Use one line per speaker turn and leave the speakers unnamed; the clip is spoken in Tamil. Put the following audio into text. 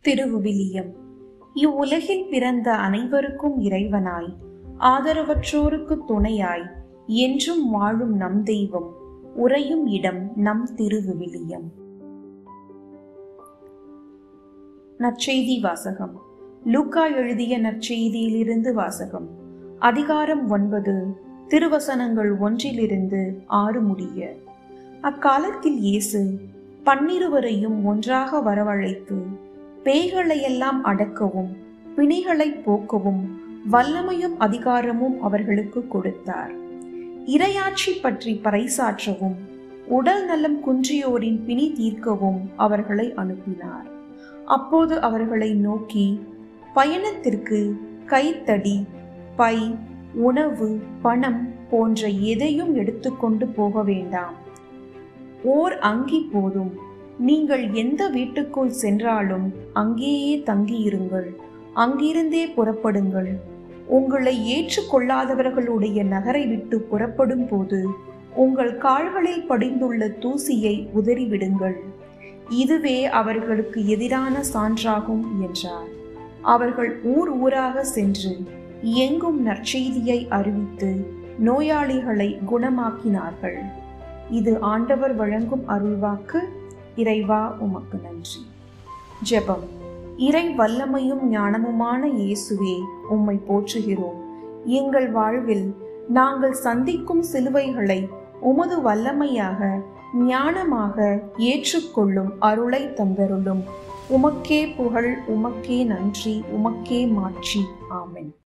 திருவுவிலியம் இவ்வுலகில் பிறந்த அனைவருக்கும் இறைவனாய் ஆதரவற்றோருக்கு துணையாய் என்றும் வாழும் நம் தெய்வம் உறையும் இடம் நம் திருவிவிலியம் நற்செய்தி வாசகம் லூக்கா எழுதிய நற்செய்தியிலிருந்து வாசகம் அதிகாரம் ஒன்பது திருவசனங்கள் ஒன்றிலிருந்து ஆறு முடிய அக்காலத்தில் இயேசு பன்னிருவரையும் ஒன்றாக வரவழைத்து பேய்களையெல்லாம் அடக்கவும் பிணிகளை போக்கவும் வல்லமையும் அதிகாரமும் அவர்களுக்கு கொடுத்தார் இரையாட்சி பற்றி பறைசாற்றவும் உடல் நலம் குன்றியோரின் பிணி தீர்க்கவும் அவர்களை அனுப்பினார் அப்போது அவர்களை நோக்கி பயணத்திற்கு கைத்தடி பை உணவு பணம் போன்ற எதையும் எடுத்துக்கொண்டு போக வேண்டாம் ஓர் அங்கி போதும் நீங்கள் எந்த வீட்டுக்குள் சென்றாலும் அங்கேயே தங்கியிருங்கள் அங்கிருந்தே புறப்படுங்கள் உங்களை ஏற்றுக்கொள்ளாதவர்களுடைய நகரை விட்டு புறப்படும் போது உங்கள் கால்களில் படிந்துள்ள தூசியை உதறிவிடுங்கள் இதுவே அவர்களுக்கு எதிரான சான்றாகும் என்றார் அவர்கள் ஊர் ஊராக சென்று எங்கும் நற்செய்தியை அறிவித்து நோயாளிகளை குணமாக்கினார்கள் இது ஆண்டவர் வழங்கும் அருள்வாக்கு இறைவா உமக்கு நன்றி ஜெபம் இறை வல்லமையும் ஞானமுமான இயேசுவே உம்மை போற்றுகிறோம் எங்கள் வாழ்வில் நாங்கள் சந்திக்கும் சிலுவைகளை உமது வல்லமையாக ஞானமாக ஏற்றுக்கொள்ளும் அருளை தந்தருளும் உமக்கே புகழ் உமக்கே நன்றி உமக்கே மாட்சி ஆமென்